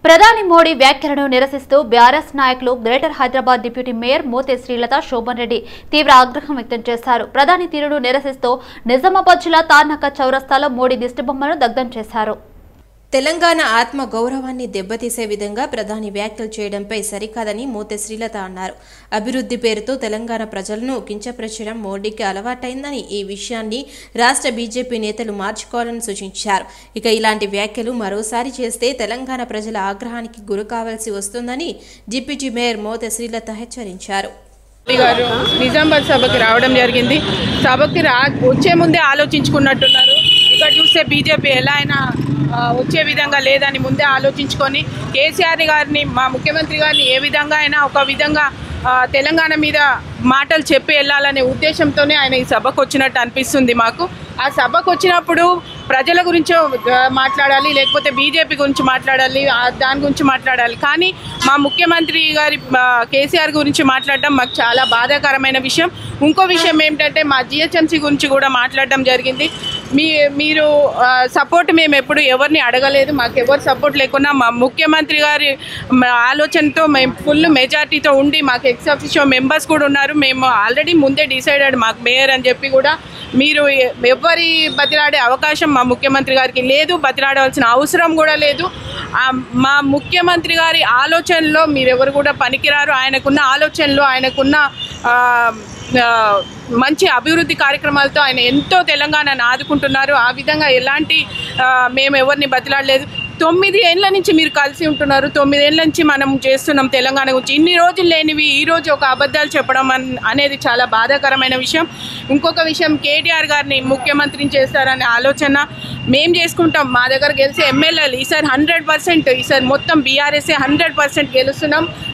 ప్రధాని మోడీ వ్యాఖ్యలను నిరసిస్తూ బీఆర్ఎస్ నాయకులు greater Hyderabad deputy mayor Mothe Srilatha Shobhan Reddy తీవ్ర ఆగ్రహం వ్యక్తం చేశారు ప్రధాని తీరును నిరసిస్తూ నిజామాబాద్ జిల్లా తార్నక చౌరస్తాలో మోడీ దిష్టిబొమ్మను దగ్ధం చేశారు తెలంగాణ ఆత్మ గౌరవాన్ని దెబ్బతీసే విధంగా ప్రధాని వ్యాఖ్యలు చేయడంపై సరికాదని మోతే శ్రీలత అన్నారు అభివృద్ధి పేరుతో తెలంగాణ ప్రజలను కించపరచడం మోడీకి అలవాటైందని ఈ విషయాన్ని రాష్ట్ర బీజేపీ నేతలు మార్చుకోవాలని సూచించారు ఇక ఇలాంటి వ్యాఖ్యలు మరోసారి చేస్తే తెలంగాణ ప్రజల ఆగ్రహానికి గురి కావాల్సి వస్తుందని డిప్యూటీ మేయర్ మోతే శ్రీలత హెచ్చరించారు మోదీ గారు నిజామాబాద్ సభకి రావడం జరిగింది సభకి రా వచ్చే ముందే ఆలోచించుకున్నట్టున్నారు ఇక్కడ చూస్తే బీజేపీ ఎలా అయినా ఆ, వచ్చే విధంగా లేదని ముందే ఆలోచించుకొని కేసీఆర్ గారిని మా ముఖ్యమంత్రి గారిని ఏ విధంగా అయినా ఒక విధంగా ఆ, తెలంగాణ మీద మాటలు చెప్పి వెళ్ళాలనే ఉద్దేశంతోనే ఆయన ఈ సభకు వచ్చినట్టు అనిపిస్తుంది మాకు ఆ సభకు వచ్చినప్పుడు ప్రజల గురించో ఆ, మాట్లాడాలి లేకపోతే బీజేపీ గురించి మాట్లాడాలి ఆ, దాని గురించి మాట్లాడాలి కానీ మా ముఖ్యమంత్రి గారి ఆ, కేసీఆర్ గురించి మాట్లాడడం మాకు చాలా బాధాకరమైన విషయం ఇంకో విషయం ఏమిటంటే మా జిహెచ్ఎంసీ గురించి కూడా మాట్లాడడం జరిగింది మీ మీరు సపోర్ట్ మేము ఎప్పుడు ఎవరిని అడగలేదు మాకు ఎవరు సపోర్ట్ లేకున్నా మా ముఖ్యమంత్రి గారి మ- ఆలోచనతో మేము ఫుల్ మెజార్టీతో ఉండి మాకు ఎక్స్ ఆఫీషియో మెంబర్స్ కూడా ఉన్నారు మేము ఆల్రెడీ ముందే డిసైడెడ్ మాకు మేయర్ అని చెప్పి కూడా మీరు ఎ- ఎవరి బతిలాడే అవకాశం మా ముఖ్యమంత్రి గారికి లేదు బతిలాడవలసిన అవసరం కూడా లేదు ఆ, మా ముఖ్యమంత్రి గారి ఆలోచనలో మీరెవరు కూడా పనికిరారు ఆయనకున్న ఆలోచనలో ఆయనకున్న ఆ, ఆ, మంచి అభివృద్ధి కార్యక్రమాలతో ఆయన ఎంతో తెలంగాణను ఆదుకుంటున్నారు ఆ విధంగా ఎలాంటి ఆ, మేము ఎవరిని బతిలాడలేదు తొమ్మిది ఏళ్ళ నుంచి మీరు కలిసి ఉంటున్నారు తొమ్మిది ఏళ్ళ నుంచి మనం చేస్తున్నాం తెలంగాణ గురించి ఇన్ని రోజులు లేనివి ఈ రోజు ఒక అబద్ధాలు చెప్పడం అన్- అనేది చాలా బాధాకరమైన విషయం ఇంకొక విషయం కేటీఆర్ గారిని ముఖ్యమంత్రిని చేస్తారనే ఆలోచన మేం చేసుకుంటాం మా దగ్గర గెలిచే ఎమ్మెల్యేలు ఈసారి హండ్రెడ్ పర్సెంట్ ఈసారి మొత్తం బీఆర్ఎస్ఏ హండ్రెడ్ పర్సెంట్ గెలుస్తున్నాం